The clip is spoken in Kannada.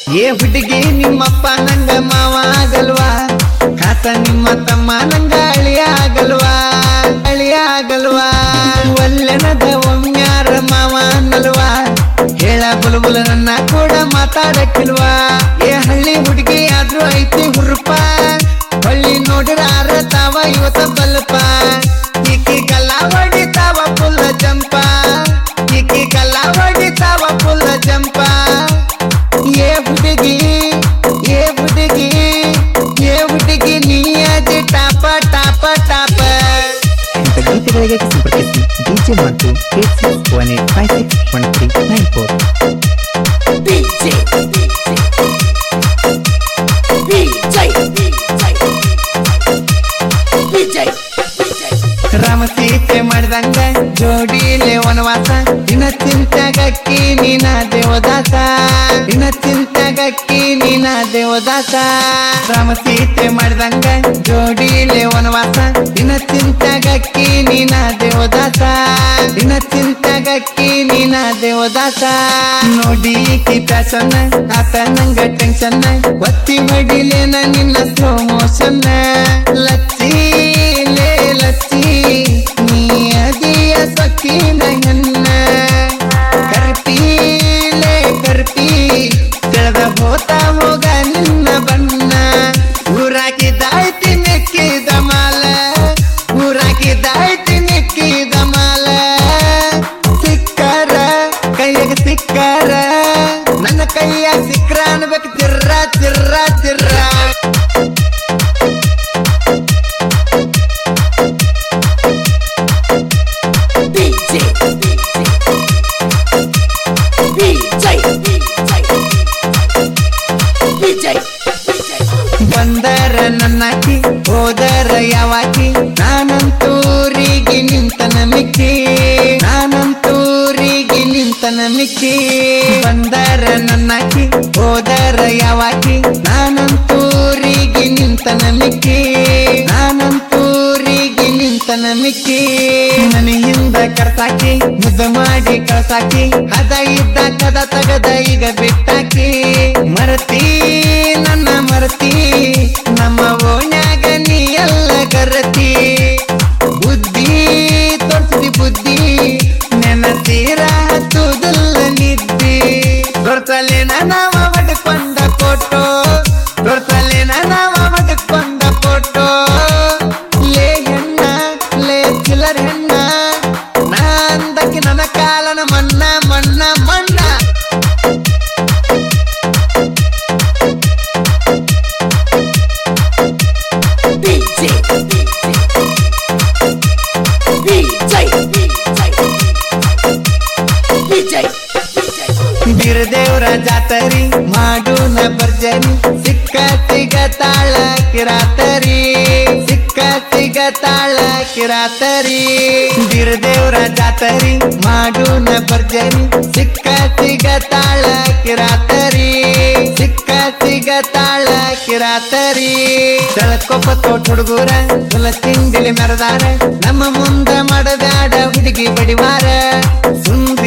ಏ ಹುಡುಗಿ ನಿಮ್ಮಪ್ಪ ನಂಗ ಮಾವ ಆಗಲ್ವಾ ಕಾತ ನಿಮ್ಮ ತಮ್ಮ ನಂಗ ಅಳಿಯ ಆಗಲ್ವಾ ಅಳಿಯ ಆಗಲ್ವಾ ಒಲ್ಲೆನದ ಒಮ್ಮ್ಯಾರ ಮಾವ ಅನ್ನಲ್ವಾ ಹೇಳ ಬುಲ್ಬುಲ ನನ್ನ ಕೂಡ ಮಾತಾಡಕ್ಕಿಲ್ವಾ ಏ ಹಳ್ಳಿ ಹುಡುಗಿ ಆದ್ರೂ ಐತಿ ಹುರುಪ ಹಳ್ಳಿ ನೋಡಿರಾರ ತಾವ ಇವತ್ತ ಬಲ್ಪ ಈಕಿ ಕಲ್ಲ ಹೊಡಿತಾವ ಪುಲ್ಲ ಜಂಪ ಈಕಿ ಕಲ್ಲ ಹೊಡಿತಾವ ಪುಲ್ಲ ಜಂಪ ಏ ಹುಡುಗಿ ಏ ಹುಡುಗಿ ಏ ಹುಡುಗಿ ನೀ ಅದಿ ಟಾಪ ಟಾಪ ಟಾಪ ಇಂಥ ಗೀತೆಗಳಿಗೆ ಸಂಪರ್ಕಿಸಿ ಡಿಜೆ ಮತ್ತು eight six one eight five six one three nine four DJ DJ DJ Rama Sita ಮಾಡಿದಂಗ ಜೋಡಿಲೆ ವನವಾಸ ಇನ್ನ ಚಿಂತಾಗಕ್ಕಿ ನೀನ ದೇವದಾಸ ಇನ್ನ ಚಿಂತಾಗಕ್ಕಿ ನೀನ ದೇವದಾಸ ರಾಮ ಸೀತೆ ಮಾಡಿದಂಗ ಜೋಡಿಲೆ ವನವಾಸ ಇನ್ನ ಚಿಂತಾಗಕ್ಕಿ ನೀನ ದೇವದಾಸ ಇನ್ನ ಚಿಂತಾಗಕ್ಕಿ ನೀನ ದೇವದಾಸ ನೋಡಿ ಕಿ ಪ್ಯಾಸನ್ನ ಆತ ನಂಗ ಟೆನ್ಷನ್ ಒತ್ತಿ ಹೊಡಿಲೇನ ನಿನ್ನ ಸ್ಲೋ ಮೋಷನ್ ಲಚ್ಚಿ ಲೇ ಲಚ್ಚಿ ನೀ ಅದಿಯ ಸಖಿನ ಹೆಣ್ಣ ಕರ್ಪಿ ಲೇ ಕರ್ಪಿ ತೆಳೆದ ಹೋತ ಹೋಗ ನಿನ್ನ ಬಣ್ಣ ಊರಾಗಿದ್ದಾಯ್ತಿ ನೆಕ್ಕಿದ ಮಾಲ ಊರಾಗಿದ್ದಾಯ್ತಿ ನೆಕ್ಕಿದ ಮಾಲ ಸಿಕ್ಕಾರ ಕೈಯಾಗ ಸಿಕ್ಕಾರ ನನ್ನ ಕೈಯಾಗ ಸಿಕ್ರ ಅನ್ಬೇಕು ತಿರ್ರ ತಿರ್ರ ತಿರ್ರ DJ DJ DJ ಬಂದರ ನನ್ನಾಕಿ ಹೋದರ ಯಾವಾಕಿ ನಾನಂತೂರಿಗೆ ನಿಂತನ ಮಿಕ್ಕಿ ನಾನಂತೂರಿಗೆ ನಿಂತನ ಮಿಕ್ಕಿ ಬಂದರ ನನ್ನಾಕಿ ಹೋದರ ಯಾವಾಕಿ ನಾನಂತೂರಿಗೆ ನಿಂತನ ಮಿಕ್ಕಿ ನಾನಂತೂರಿಗೆ ನಿಂತನ ಮಿಕ್ಕಿ ನನ್ನ ಹಿಂದ ಕರ್ಸಾಕಿ ಮುದ್ದ ಮಾಡಿ ಕಳ್ಸಾಕಿ ಅದ ಇದ್ದ ಕದ ತಗದ ಈಗ ಬಿಟ್ಟಾಕಿ ಮರತಿ ನನ್ನ ಮರತಿ ನಮ್ಮ ಓಣ್ಯಾಗ ನೀ ಎಲ್ಲ ಗರತಿ ಬುದ್ಧಿ ತೋರ್ಸಿದಿ ಬುದ್ಧಿ ನೆನತೀರ ಹತ್ತುದಿಲ್ಲ ನಿದ್ದಿ ದೊರ್ತಲೇನ ನಾವ ಬಡ್ಕೊಂಡ ಫೋಟೋ ದೊರ್ತಲೇನ ನಾವ ಬಡ್ಕೊಂಡ ಫೋಟೋ ಲೇ ಹೆಣ್ಣ ಲೇ ಚಿಲ್ಲರ್ ಹೆಣ್ಣ ನಾ ಅಂದಕ್ಕೆ ನನ್ನ ಕಾಲನ ಮಣ್ಣ ಮಣ್ಣ ಮಣ್ಣ DJ DJ DJ ಬೀರದೇವ್ರ ಜಾತರಿ ಮಾಡೂನ ಭರ್ಜರಿ ಸಿಕ್ಕ ಸಿಗ ತಾಳ ಕಿರಾತರಿ ಸಿಕ್ಕ ಸಿಗ ತಾಳ ಕಿರಾತರಿ ಬೀರದೇವ್ರ ಜಾತರಿ ಮಾಡೂನ ಭರ್ಜರಿ ಸಿಕ್ಕ ಸಿಗ ತಾಳ ಕಿರಾತರಿ ಸಿಕ್ಕ ಸಿಗ ತಾಳ ಕಿರಾತರಿ ತಳಕೊಪ್ಪ ತೋಟ ಹುಡುಗರ ಹೊಲ ತಿಂಡಿಲಿ ಮೆರದಾರ ನಮ್ಮ ಮುಂದ ಮಾಡದಾಡ ಹುಡುಗಿ ಬಡಿವಾರ ಸುಂದರ